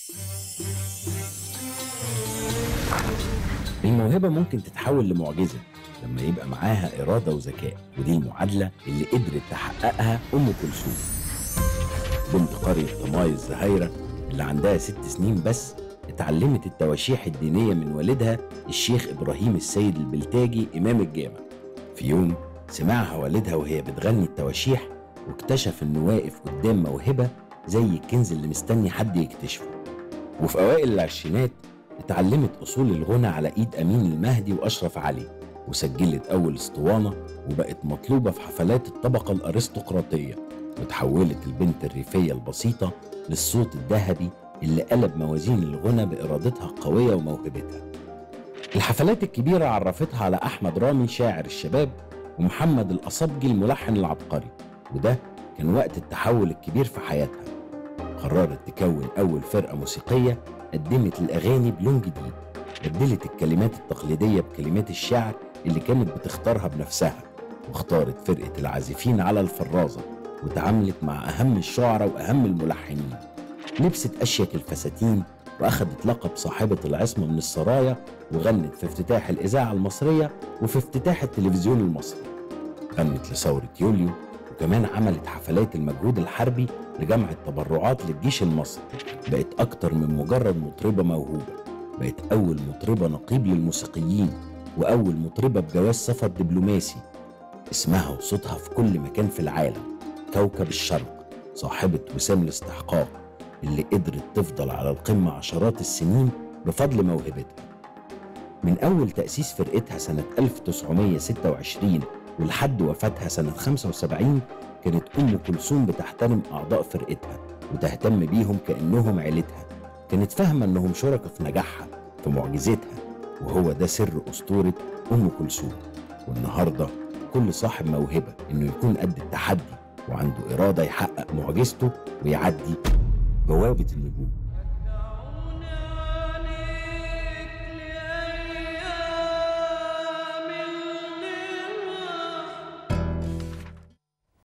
الموهبة ممكن تتحول لمعجزة لما يبقى معاها إرادة وذكاء ودي المعادلة اللي قدرت تحققها أم كلثوم بنت قرية طماي الزهايرة اللي عندها ست سنين بس اتعلمت التواشيح الدينية من والدها الشيخ إبراهيم السيد البلتاجي إمام الجامع في يوم سمعها والدها وهي بتغني التواشيح واكتشف إنه واقف قدام موهبة زي الكنز اللي مستني حد يكتشفه وفي أوائل العشرينات اتعلمت أصول الغنى على إيد أمين المهدي وأشرف علي وسجلت أول اسطوانة وبقت مطلوبة في حفلات الطبقة الأرستقراطية وتحولت البنت الريفية البسيطة للصوت الذهبي اللي قلب موازين الغنى بإرادتها القوية وموهبتها الحفلات الكبيرة عرفتها على أحمد رامي شاعر الشباب ومحمد الأصبجي الملحن العبقري وده كان وقت التحول الكبير في حياتها قررت تكون أول فرقة موسيقية قدمت الأغاني بلون جديد بدلت الكلمات التقليدية بكلمات الشعر اللي كانت بتختارها بنفسها واختارت فرقة العازفين على الفرازة وتعاملت مع أهم الشعراء وأهم الملحنين لبست أشيك الفساتين وأخذت لقب صاحبة العصمة من السرايا وغنت في افتتاح الإذاعة المصرية وفي افتتاح التلفزيون المصري غنت لثورة يوليو وكمان عملت حفلات المجهود الحربي لجمع التبرعات للجيش المصري بقت أكتر من مجرد مطربة موهوبة بقت أول مطربة نقيب للموسيقيين وأول مطربة بجواز سفر دبلوماسي اسمها وصوتها في كل مكان في العالم كوكب الشرق صاحبة وسام الاستحقاق اللي قدرت تفضل على القمة عشرات السنين بفضل موهبتها من أول تأسيس فرقتها سنة 1926 ولحد وفاتها سنة 75 كانت أم كلثوم بتحترم أعضاء فرقتها وتهتم بيهم كأنهم عيلتها كانت فاهمة إنهم شركاء في نجاحها في معجزتها وهو ده سر أسطورة أم كلثوم والنهاردة كل صاحب موهبة إنه يكون قد التحدي وعنده إرادة يحقق معجزته ويعدي بوابة النجوم